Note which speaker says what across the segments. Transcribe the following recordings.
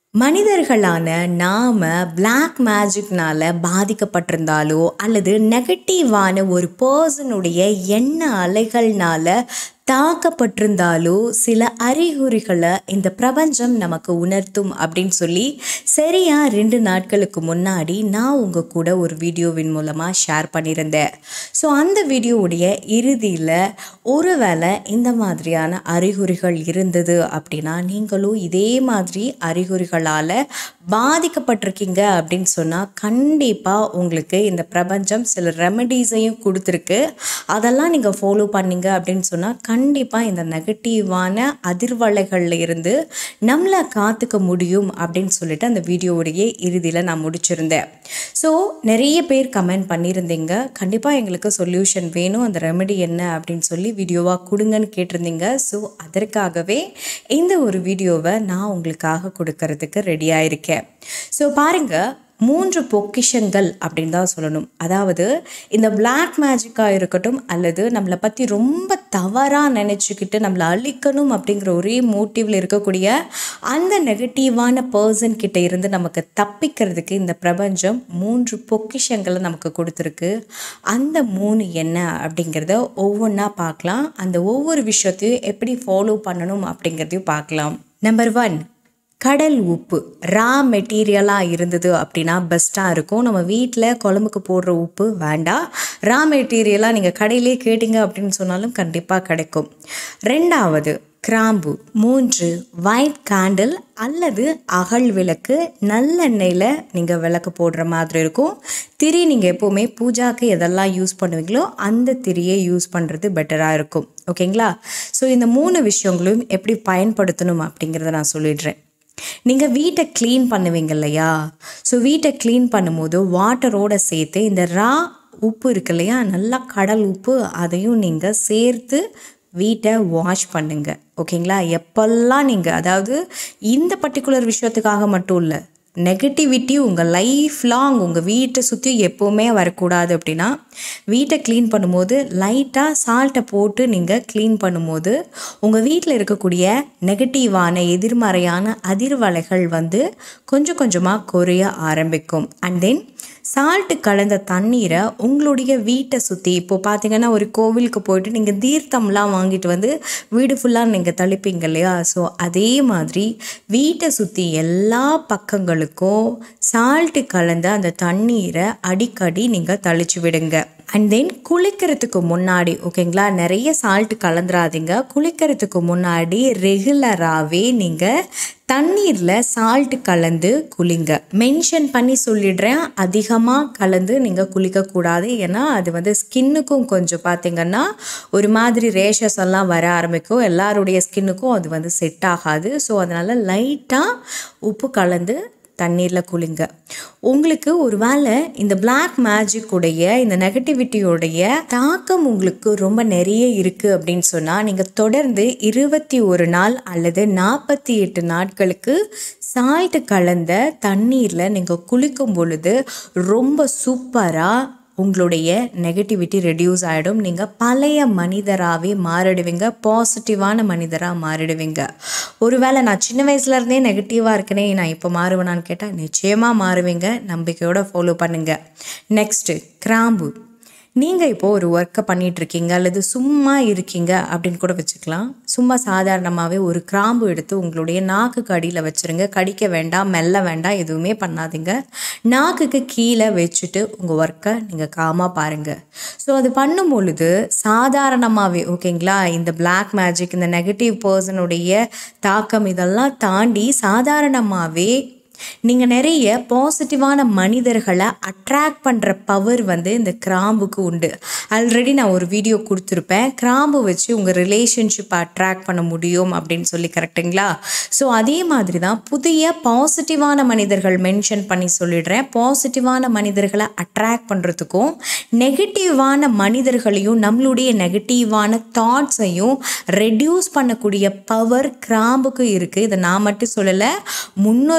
Speaker 1: மனிதர்களான நாம் பிளாக் மேஜிக்னால பாதிக்கப்பட்டிருந்தாலோ அல்லது நெகட்டிவான ஒரு பர்சனுடைய எண்ண அலைகள்னால தாக்கப்பட்டிருந்தாலோ சில அறிகுறிகளை இந்த பிரபஞ்சம் நமக்கு உணர்த்தும் அப்படின்னு சொல்லி சரியா ரெண்டு நாட்களுக்கு முன்னாடி நான் உங்கள் கூட ஒரு வீடியோவின் மூலமாக ஷேர் பண்ணியிருந்தேன் ஸோ அந்த வீடியோவுடைய இறுதியில் ஒருவேளை இந்த மாதிரியான அறிகுறிகள் இருந்தது அப்படின்னா நீங்களும் இதே மாதிரி அறிகுறிகளால் பாதிக்கப்பட்டிருக்கீங்க அப்படின்னு சொன்னால் கண்டிப்பாக உங்களுக்கு இந்த பிரபஞ்சம் சில ரெமடிஸையும் கொடுத்துருக்கு அதெல்லாம் நீங்கள் ஃபாலோ பண்ணீங்க அப்படின்னு சொன்னால் கண்டிப்பாக இந்த நெகட்டிவான அதிர்வலைகளில் இருந்து நம்மளை காத்துக்க முடியும் அப்படின்னு சொல்லிட்டு அந்த வீடியோவுடைய இறுதியில் நான் முடிச்சிருந்தேன் ஸோ நிறைய பேர் கமெண்ட் பண்ணியிருந்தீங்க கண்டிப்பாக எங்களுக்கு சொல்யூஷன் வேணும் அந்த ரெமெடி என்ன அப்படின்னு சொல்லி வீடியோவாக கொடுங்கன்னு கேட்டிருந்தீங்க ஸோ அதற்காகவே இந்த ஒரு வீடியோவை நான் உங்களுக்காக கொடுக்கறதுக்கு ரெடியாக இருக்கேன் ஸோ பாருங்கள் மூன்று பொக்கிஷங்கள் அப்படின்னு தான் சொல்லணும் அதாவது இந்த பிளாக் மேஜிக்காக இருக்கட்டும் அல்லது நம்மளை பற்றி ரொம்ப தவறாக நினச்சிக்கிட்டு நம்மளை அழிக்கணும் அப்படிங்கிற ஒரே மோட்டிவில் இருக்கக்கூடிய அந்த நெகட்டிவான பர்சன் கிட்ட இருந்து நமக்கு தப்பிக்கிறதுக்கு இந்த பிரபஞ்சம் மூன்று பொக்கிஷங்களை நமக்கு கொடுத்துருக்கு அந்த மூணு என்ன அப்படிங்கிறத ஒவ்வொன்றா பார்க்கலாம் அந்த ஒவ்வொரு விஷயத்தையும் எப்படி ஃபாலோ பண்ணணும் அப்படிங்கிறதையும் பார்க்கலாம் நம்பர் ஒன் கடல் உப்பு ரா மெட்டீரியலாக இருந்தது அப்படின்னா பெஸ்ட்டாக இருக்கும் நம்ம வீட்டில் குழம்புக்கு போடுற உப்பு வேண்டாம் ரா மெட்டீரியலாக நீங்கள் கடையிலே கேட்டிங்க அப்படின்னு சொன்னாலும் கண்டிப்பாக கிடைக்கும் ரெண்டாவது கிராம்பு மூன்று ஒயிட் கேண்டில் அல்லது அகல் விளக்கு நல்லெண்ணெயில் நீங்கள் விளக்கு போடுற மாதிரி இருக்கும் திரி நீங்கள் எப்போவுமே பூஜாக்கு எதெல்லாம் யூஸ் பண்ணுவீங்களோ அந்த திரியை யூஸ் பண்ணுறது பெட்டராக இருக்கும் ஓகேங்களா ஸோ இந்த மூணு விஷயங்களையும் எப்படி பயன்படுத்தணும் அப்படிங்கிறத நான் சொல்லிடுறேன் நீங்கள் வீட்டை க்ளீன் பண்ணுவீங்க இல்லையா ஸோ வீட்டை க்ளீன் பண்ணும்போது வாட்டரோட சேர்த்து இந்த ரா உப்பு இருக்கு இல்லையா நல்லா கடல் உப்பு அதையும் நீங்கள் சேர்த்து வீட்டை வாஷ் பண்ணுங்க ஓகேங்களா எப்பெல்லாம் நீங்கள் அதாவது இந்த பர்டிகுலர் விஷயத்துக்காக மட்டும் இல்லை நெகட்டிவிட்டி உங்கள் லைஃப் லாங் உங்கள் வீட்டை சுற்றி எப்போவுமே வரக்கூடாது அப்படின்னா வீட்டை க்ளீன் பண்ணும்போது லைட்டாக சால்ட்டை போட்டு நீங்கள் க்ளீன் பண்ணும்போது உங்கள் வீட்டில் இருக்கக்கூடிய நெகட்டிவான எதிர்மறையான அதிர்வலைகள் வந்து கொஞ்சம் கொஞ்சமாக குறைய ஆரம்பிக்கும் அண்ட் தென் சால்ட்டு கலந்த தண்ணீரை உங்களுடைய வீட்டை சுற்றி இப்போது பார்த்தீங்கன்னா ஒரு கோவிலுக்கு போயிட்டு நீங்கள் தீர்த்தம்லாம் வாங்கிட்டு வந்து வீடு ஃபுல்லாக நீங்கள் தளிப்பீங்க இல்லையா ஸோ அதே மாதிரி வீட்டை சுற்றி எல்லா பக்கங்களுக்கும் சால்ட்டு கலந்த அந்த தண்ணீரை அடிக்கடி நீங்கள் தளிச்சு விடுங்க அண்ட் தென் குளிக்கிறதுக்கு முன்னாடி ஓகேங்களா நிறைய சால்ட் கலந்துராதீங்க குளிக்கிறதுக்கு முன்னாடி ரெகுலராகவே நீங்கள் தண்ணீரில் சால்ட் கலந்து குளிங்க மென்ஷன் பண்ணி சொல்லிடுறேன் அதிகமாக கலந்து நீங்கள் குளிக்கக்கூடாது ஏன்னா அது வந்து ஸ்கின்னுக்கும் கொஞ்சம் பார்த்தீங்கன்னா ஒரு மாதிரி ரேஷஸ் எல்லாம் வர ஆரம்பிக்கும் எல்லாருடைய ஸ்கின்னுக்கும் அது வந்து செட் ஆகாது ஸோ அதனால் லைட்டாக உப்பு கலந்து தண்ணீரில் குளிங்க உங்களுக்கு ஒரு வேளை இந்த பிளாக் மேஜிக்குடைய இந்த நெகட்டிவிட்டியோடைய தாக்கம் உங்களுக்கு ரொம்ப நிறைய இருக்குது அப்படின்னு சொன்னால் நீங்கள் தொடர்ந்து இருபத்தி ஒரு நாள் அல்லது நாற்பத்தி எட்டு நாட்களுக்கு சால்ட்டு கலந்த தண்ணீரில் நீங்கள் குளிக்கும் பொழுது ரொம்ப சூப்பராக உங்களுடைய நெகட்டிவிட்டி ரெடியூஸ் ஆகிடும் நீங்கள் பழைய மனிதராகவே மாறிடுவீங்க பாசிட்டிவான மனிதராக மாறிடுவீங்க ஒருவேளை நான் சின்ன வயசுலேருந்தே நெகட்டிவாக இருக்கனே நான் இப்போ மாறுவேனான்னு கேட்டால் நிச்சயமாக மாறுவீங்க நம்பிக்கையோடு ஃபாலோ பண்ணுங்கள் நெக்ஸ்ட்டு கிராம்பு நீங்கள் இப்போது ஒரு ஒர்க்கை பண்ணிகிட்ருக்கீங்க அல்லது சும்மா இருக்கீங்க அப்படின்னு கூட வச்சுக்கலாம் சும்மா சாதாரணமாகவே ஒரு கிராம்பு எடுத்து உங்களுடைய நாக்குக்கு அடியில் வச்சுருங்க கடிக்க வேண்டாம் மெல்ல வேண்டாம் எதுவுமே பண்ணாதீங்க நாக்குக்கு கீழே வச்சுட்டு உங்கள் ஒர்க்கை நீங்கள் காமாக பாருங்கள் ஸோ அது பண்ணும் பொழுது சாதாரணமாகவே ஓகேங்களா இந்த பிளாக் மேஜிக் இந்த நெகட்டிவ் பர்சனுடைய தாக்கம் இதெல்லாம் தாண்டி சாதாரணமாகவே நீங்கள் நிறைய பாசிட்டிவான மனிதர்களை அட்ராக்ட் பண்ணுற பவர் வந்து இந்த கிராம்புக்கு உண்டு ஆல்ரெடி நான் ஒரு வீடியோ கொடுத்துருப்பேன் கிராம்பு வச்சு உங்கள் ரிலேஷன்ஷிப்பை அட்ராக்ட் பண்ண முடியும் அப்படின்னு சொல்லி கரெக்டுங்களா ஸோ அதே மாதிரி தான் புதிய பாசிட்டிவான மனிதர்கள் மென்ஷன் பண்ணி சொல்லிடுறேன் பாசிட்டிவான மனிதர்களை அட்ராக்ட் பண்ணுறதுக்கும் நெகட்டிவான மனிதர்களையும் நம்மளுடைய நெகட்டிவான தாட்ஸையும் ரெடியூஸ் பண்ணக்கூடிய பவர் கிராம்புக்கு இருக்குது இதை நான் மட்டும் சொல்லலை முன்னொரு காலத்தில்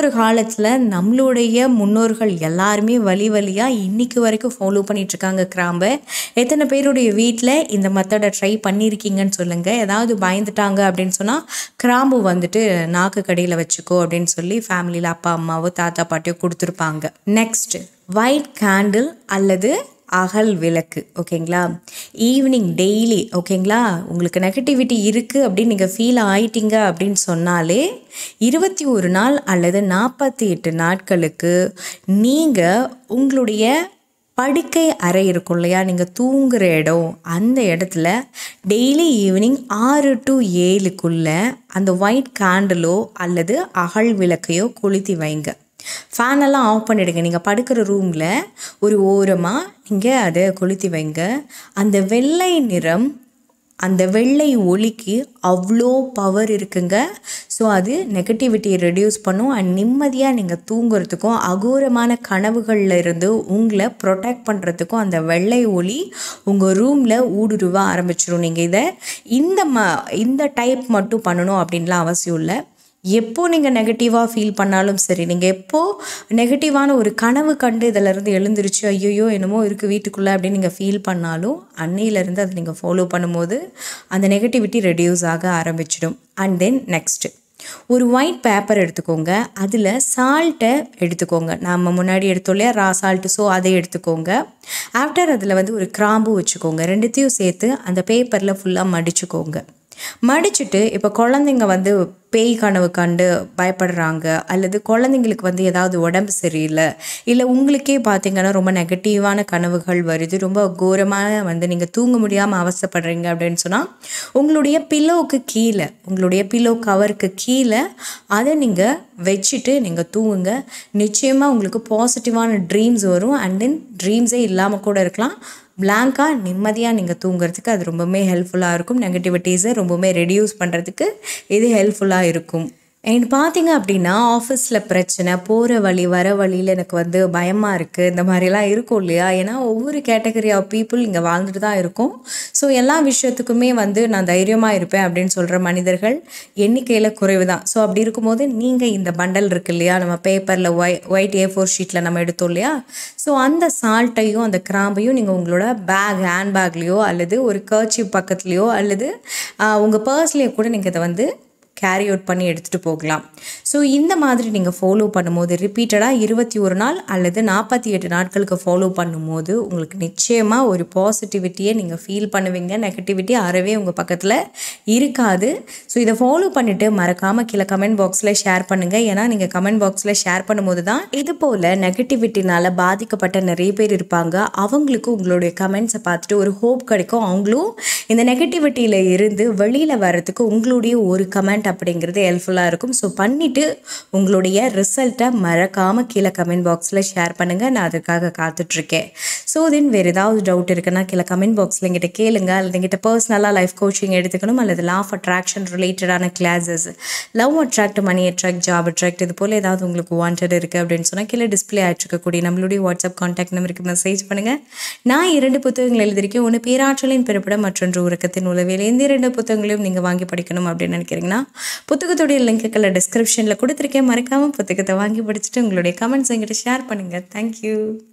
Speaker 1: காலத்தில் நம்மளுடைய முன்னோர்கள் எல்லாருமே வழி வழியாக இன்னைக்கு வரைக்கும் ஃபாலோ பண்ணிட்டு இருக்காங்க கிராம்பை எத்தனை பேருடைய வீட்டில் இந்த மெத்தடை ட்ரை பண்ணியிருக்கீங்கன்னு சொல்லுங்கள் ஏதாவது பயந்துட்டாங்க அப்படின்னு சொன்னால் கிராம்பு வந்துட்டு நாக்கு கடையில் வச்சுக்கோ அப்படின்னு சொல்லி ஃபேமிலியில் அப்பா அம்மாவோ தாத்தா பாட்டியோ கொடுத்துருப்பாங்க நெக்ஸ்ட் ஒயிட் கேண்டில் அல்லது அகல் விளக்கு ஓகேங்களா ஈவினிங் டெய்லி ஓகேங்களா உங்களுக்கு நெகட்டிவிட்டி இருக்குது அப்படின்னு நீங்கள் ஃபீல் ஆயிட்டீங்க அப்படின்னு சொன்னாலே இருபத்தி ஒரு நாள் அல்லது நாற்பத்தி எட்டு நாட்களுக்கு நீங்கள் உங்களுடைய படுக்கை அறை இருக்கும் இல்லையா நீங்கள் தூங்குற இடம் அந்த இடத்துல டெய்லி ஈவினிங் ஆறு டு ஏழுக்குள்ளே அந்த ஒயிட் கேண்டிலோ அல்லது அகல் விளக்கையோ கொளுத்தி வைங்க ஃபேனெல்லாம் ஆஃப் பண்ணிடுங்க நீங்கள் படுக்கிற ரூமில் ஒரு ஓரமாக நீங்கள் அதை கொளுத்தி வைங்க அந்த வெள்ளை நிறம் அந்த வெள்ளை ஒளிக்கு அவ்வளோ பவர் இருக்குங்க ஸோ அது நெகட்டிவிட்டியை ரெடியூஸ் பண்ணும் அண்ட் நிம்மதியாக நீங்கள் தூங்குறதுக்கும் அகோரமான கனவுகளில் இருந்து உங்களை ப்ரொடெக்ட் பண்ணுறதுக்கும் அந்த வெள்ளை ஒளி உங்கள் ரூமில் ஊடுருவ ஆரம்பிச்சிடும் நீங்கள் இதை இந்த ம இந்த டைப் மட்டும் பண்ணணும் அப்படின்லாம் அவசியம் இல்லை எப்போ நீங்கள் நெகட்டிவாக ஃபீல் பண்ணாலும் சரி நீங்கள் எப்போ நெகட்டிவான ஒரு கனவு கண்டு இதிலேருந்து எழுந்திருச்சு ஐயோ என்னமோ இருக்குது வீட்டுக்குள்ளே அப்படின்னு நீங்கள் ஃபீல் பண்ணாலும் அன்னையிலேருந்து அதை நீங்கள் ஃபாலோ பண்ணும்போது அந்த நெகட்டிவிட்டி ரெடியூஸ் ஆக ஆரம்பிச்சிடும் அண்ட் தென் நெக்ஸ்ட்டு ஒரு ஒயிட் பேப்பர் எடுத்துக்கோங்க அதில் சால்ட்டை எடுத்துக்கோங்க நம்ம முன்னாடி எடுத்தோம் இல்லையா ரா சால்ட்டு ஸோ அதை எடுத்துக்கோங்க ஆஃப்டர் அதில் வந்து ஒரு கிராம்பு வச்சுக்கோங்க ரெண்டுத்தையும் சேர்த்து அந்த பேப்பரில் ஃபுல்லாக மடிச்சுக்கோங்க மடிச்சுட்டு இப்போ குழந்தைங்க வந்து பேய் கனவு கண்டு பயப்படுறாங்க அல்லது குழந்தைங்களுக்கு வந்து ஏதாவது உடம்பு சரியில்லை இல்லை உங்களுக்கே பார்த்தீங்கன்னா ரொம்ப நெகட்டிவான கனவுகள் வருது ரொம்ப கோரமான வந்து நீங்கள் தூங்க முடியாமல் அவசப்படுறீங்க அப்படின்னு சொன்னால் உங்களுடைய பில்லோவுக்கு கீழே உங்களுடைய பில்லோ கவருக்கு கீழே அதை நீங்கள் வச்சுட்டு நீங்கள் தூங்குங்க நிச்சயமாக உங்களுக்கு பாசிட்டிவான ட்ரீம்ஸ் வரும் அண்ட் தென் ட்ரீம்ஸே இல்லாமல் கூட இருக்கலாம் பிளாங்காக நிம்மதியாக நீங்கள் தூங்குறதுக்கு அது ரொம்பவுமே ஹெல்ப்ஃபுல்லாக இருக்கும் நெகட்டிவிட்டீஸை ரொம்பவுமே ரெடியூஸ் பண்ணுறதுக்கு இது ஹெல்ப்ஃபுல்லாக இருக்கும் அண்ட் பார்த்தீங்க அப்படின்னா ஆஃபீஸில் பிரச்சனை போகிற வழி வர வழியில் எனக்கு வந்து பயமாக இருக்குது இந்த மாதிரிலாம் இருக்கும் இல்லையா ஏன்னா ஒவ்வொரு கேட்டகரி ஆஃப் பீப்புள் இங்கே வாழ்ந்துட்டு தான் இருக்கும் ஸோ எல்லா விஷயத்துக்குமே வந்து நான் தைரியமாக இருப்பேன் அப்படின்னு சொல்கிற மனிதர்கள் எண்ணிக்கையில் குறைவு தான் ஸோ அப்படி இருக்கும்போது நீங்கள் இந்த பண்டல் இருக்கு இல்லையா நம்ம பேப்பரில் ஒய் ஒயிட் ஏ ஃபோர் ஷீட்டில் நம்ம எடுத்தோம் இல்லையா ஸோ அந்த சால்ட்டையும் அந்த கிராம்பையும் நீங்கள் உங்களோட பேக் ஹேண்ட் பேக்லேயோ அல்லது ஒரு கர்ச்சி பக்கத்துலேயோ அல்லது உங்கள் பர்ஸ்லேயோ கூட நீங்கள் இதை வந்து கேரி அவுட் பண்ணி எடுத்துகிட்டு போகலாம் ஸோ இந்த மாதிரி நீங்கள் ஃபாலோ பண்ணும்போது ரிப்பீட்டடாக இருபத்தி ஒரு நாள் அல்லது நாற்பத்தி எட்டு நாட்களுக்கு ஃபாலோ பண்ணும்போது உங்களுக்கு நிச்சயமாக ஒரு பாசிட்டிவிட்டியை நீங்கள் ஃபீல் பண்ணுவீங்க நெகட்டிவிட்டி அறவே உங்கள் பக்கத்தில் இருக்காது ஸோ இதை ஃபாலோ பண்ணிவிட்டு மறக்காமல் கீழே கமெண்ட் பாக்ஸில் ஷேர் பண்ணுங்கள் ஏன்னா நீங்கள் கமெண்ட் பாக்ஸில் ஷேர் பண்ணும்போது தான் இது போல் நெகட்டிவிட்டினால் பாதிக்கப்பட்ட நிறைய பேர் இருப்பாங்க அவங்களுக்கு உங்களுடைய கமெண்ட்ஸை பார்த்துட்டு ஒரு ஹோப் கிடைக்கும் அவங்களும் இந்த நெகட்டிவிட்டியில் இருந்து வெளியில் வர்றதுக்கு உங்களுடைய ஒரு கமெண்ட் அப்படிங்கிறது ஹெல்ப்ஃபுல்லாக இருக்கும் ஸோ பண்ணிவிட்டு உங்களுடைய ரிசல்ட்டை மறக்காமல் கீழே கமெண்ட் பாக்ஸில் ஷேர் பண்ணுங்கள் நான் அதுக்காக காத்துட்ருக்கேன் ஸோ தென் வேறு ஏதாவது டவுட் இருக்குன்னா கீழே கமெண்ட் பாக்ஸில் எங்கிட்ட கேளுங்க அல்லது எங்கிட்ட பர்சனலாக லைஃப் கோச்சிங் எடுத்துக்கணும் அல்லது லா ஆஃப் அட்ராக்ஷன் ரிலேட்டடான classes love attract money attract job attract இது போல் ஏதாவது உங்களுக்கு வாண்டட் இருக்குது அப்படின்னு சொன்னால் கீழே டிஸ்பிளே ஆகிருக்கக்கூடிய நம்மளுடைய வாட்ஸ்அப் கான்டாக்ட் நம்பருக்கு மெசேஜ் பண்ணுங்கள் நான் இரண்டு புத்தகங்கள் எழுதியிருக்கேன் ஒன்று பேராற்றலின் பிறப்பிடம் மற்றொன்று உறக்கத்தின் உளவியல் இந்த இரண்டு புத்தகங்களையும் நீங்கள் வாங்கி படிக்கணும் அப்படின்னு நினைக்கிறீங்கன்னா புத்தகத்துடைய லிங்க்குகளை டிஸ்கிரிப்ஷனில் கொடுத்துருக்கேன் மறக்காமல் புத்தகத்தை வாங்கி படிச்சுட்டு உங்களுடைய கமெண்ட்ஸ் எங்கிட்ட ஷேர் பண்ணுங்கள் தேங்க்யூ